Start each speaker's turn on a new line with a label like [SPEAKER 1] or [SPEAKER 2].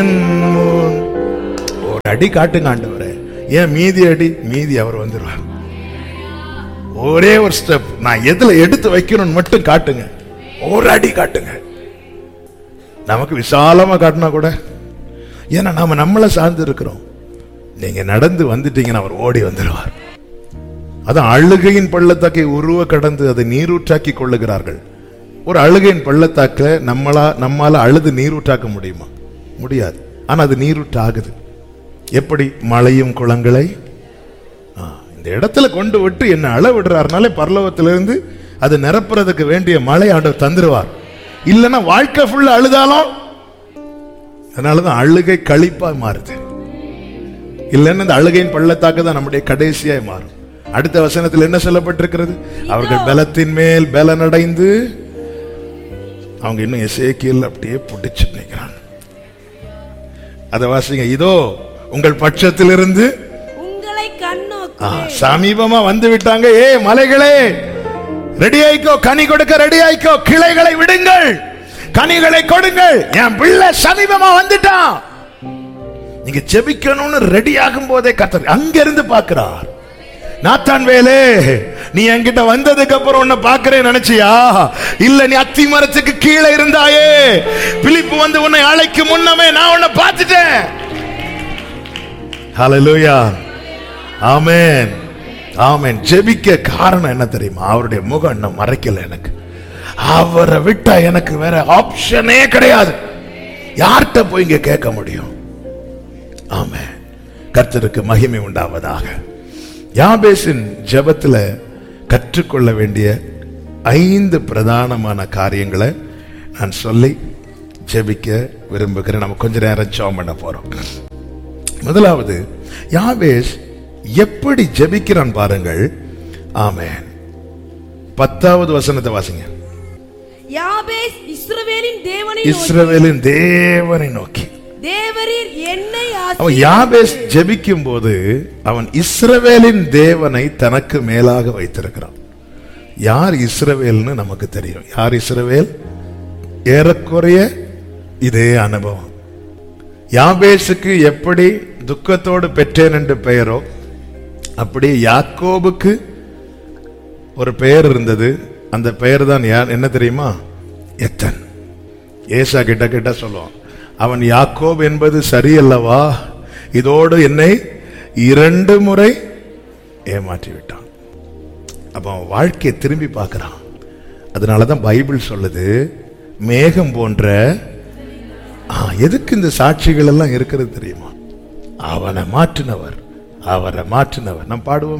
[SPEAKER 1] ஒரு அடி காட்டுங்க ஆண்டவரே ஏன் மீதி அடி மீதி அவர் வந்துருவார் ஒரே ஒரு ஸ்டெப் நான் எதுல எடுத்து வைக்கணும்னு மட்டும் காட்டுங்க ஒரு அடி காட்டுங்க நமக்கு விசாலமா காட்டினா கூட ஏன்னா நாம நம்மளை சார்ந்து இருக்கிறோம் நீங்க நடந்து வந்துட்டீங்கன்னா அவர் ஓடி வந்துடுவார் அதான் அழுகையின் பள்ளத்தாக்கை உருவ கடந்து அதை நீரூற்றாக்கி கொள்ளுகிறார்கள் ஒரு அழுகையின் பள்ளத்தாக்க நம்மளா நம்மால அழுது நீரூற்றாக்க முடியுமா முடியாது ஆனா அது நீரூற்றாகுது எப்படி மழையும் குளங்களை ஆ, இந்த இடத்துல கொண்டு விட்டு என்ன அழ விடுறாருனாலே பரலோகத்திலிருந்து அது நிரப்புறதுக்கு வேண்டிய மழை ஆண்டவர் தந்துருவார் இல்லைன்னா வாழ்க்கை ஃபுல்லா அழுதாலும் அதனாலதான் அழுகை கழிப்பா மாறுது இல்லைன்னா இந்த அழுகையின் பள்ளத்தாக்கு தான் நம்முடைய கடைசியாய் மாறும் அடுத்த வசனத்தில் என்ன சொல்லப்பட்டிருக்கிறது அவர்கள் பலத்தின் மேல் பலனடைந்து அவங்க இன்னும் எசேக்கியல் அப்படியே பிடிச்சு நிற்கிறாங்க அதை வாசிங்க இதோ உங்கள் பட்சத்திலிருந்து
[SPEAKER 2] உங்களை
[SPEAKER 1] ஆ,
[SPEAKER 2] கண்ணோக்கு
[SPEAKER 1] சமீபமா வந்து விட்டாங்க ஏ மலைகளே ரெடி ஆயிக்கோ கனி கொடுக்க ரெடி ஆயிக்கோ கிளைகளை விடுங்கள் கனிகளை கொடுங்கள் என் பிள்ளை சமீபமா வந்துட்டான் நீங்க ஜெபிக்கணும்னு ரெடி ஆகும் போதே கத்தர் அங்க இருந்து பாக்குறார் நாத்தான் வேலே நீ என்கிட்ட வந்ததுக்கு அப்புறம் உன்னை பாக்குறேன் நினைச்சியா இல்ல நீ அத்தி மரத்துக்கு கீழே இருந்தாயே பிலிப்பு வந்து உன்னை அழைக்கும் முன்னமே நான் உன்னை பார்த்துட்டேன் ஹalleluya ஆமென் ஆமென் ஜெபிக்க காரணம் என்ன தெரியுமா அவருடைய முகம் இன்னும் மறைக்கல எனக்கு அவரை விட்டா எனக்கு வேற ஆப்ஷனே கிடையாது யார்கிட்ட போய் இங்க கேட்க முடியும் ஆமென் கர்த்தருக்கு மகிமை உண்டாவதாக யாபேசின் ஜெபத்துல கற்றுக்கொள்ள வேண்டிய ஐந்து பிரதானமான காரியங்களை நான் சொல்லி ஜெபிக்க விரும்புகிறேன் நம்ம கொஞ்ச நேரம் ஜெபம் பண்ண போறோம் முதலாவது யாவேஸ் எப்படி ஜெபிக்கிறான் பாருங்கள் ஆமென் பத்தாவது வசனத்தை வாசிங்க
[SPEAKER 2] யாபேஸ் இஸ்ரவேலின் தேவனை நோக்கி,
[SPEAKER 1] இஸ்ரவேலின் தேவனை நோக்கி
[SPEAKER 2] தேவரீர் என்னை
[SPEAKER 1] அவன்
[SPEAKER 2] ஆசி
[SPEAKER 1] யாபேஸ் ஜெபிக்கும் போது அவன் இஸ்ரவேலின் தேவனை தனக்கு மேலாக வைத்திருக்கிறான் யார் இஸ்ரவேல்னு நமக்கு தெரியும் யார் இஸ்ரவேல் ஏறக்குறைய இதே அனுபவம் யாபேசுக்கு எப்படி துக்கத்தோடு பெற்றேன் என்று பெயரோ அப்படி யாக்கோபுக்கு ஒரு பெயர் இருந்தது அந்த பெயர் தான் யார் என்ன தெரியுமா எத்தன் ஏசா கிட்ட கிட்ட சொல்லுவான் அவன் யாக்கோப் என்பது சரியல்லவா இதோடு என்னை இரண்டு முறை ஏமாற்றி விட்டான் அப்ப அவன் வாழ்க்கையை திரும்பி பார்க்கறான் அதனாலதான் பைபிள் சொல்லுது மேகம் போன்ற ஆ, எதுக்கு இந்த சாட்சிகள் எல்லாம் இருக்கிறது தெரியுமா அவனை மாற்றினவர் அவரை மாற்றினவர் நாம் பாடுவோம்